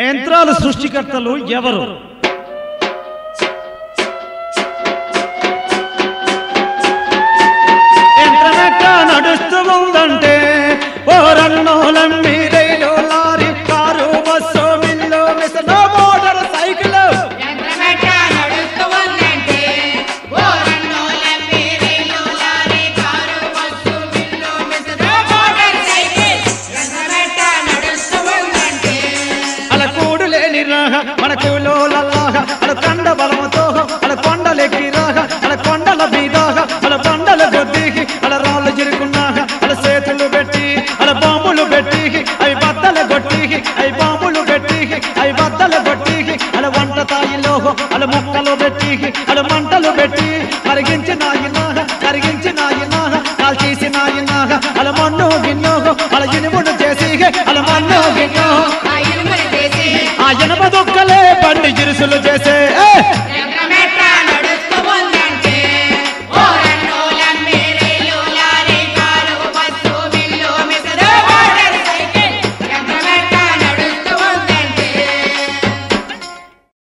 యంత్రాల సృష్టికర్తలు ఎవరు యంత్రమెట్ట నడుస్తూ ఉందంటే ఓ రన్నోలమ్మి rail lorry car bus mill machine motor cycle యంత్రమెట్ట నడుస్తూ ఉందంటే ఓ రన్నోలమ్మి rail lorry car bus mill machine motor cycle యంత్రమెట్ట నడుస్తూ ఉందంటే అల కూడు లేని రాగ మన కూలోలల్లాగ అల కండ బలముతో అల కొండలెక్కి రాగ అల కొండల బీదాగ అల బండల గొద్దికి అల రాళ్ళు జిరుకున్నాగ అల చేతులు పెట్టి అల బాంబులు పెట్టి అవి బద్దల గొట్టికి అవి బాంబులు పెట్టి అవి బద్దల గొట్టికి అల వంట తాయిలో అల ముక్కలు పెట్టి అల మంటలు పెట్టి కరిగించి నాయినాగ కరిగించి నాయినాగ కాల్ తీసి నాయినాగ అల మన్ను గిన్నో అల ఇనుమును చేసి అల మన్ను గిన్నో ఆ ఇనుమును చేసి ఆ ఎనభ దొక్కలే బండి జిరుసులు చేసే ఏ!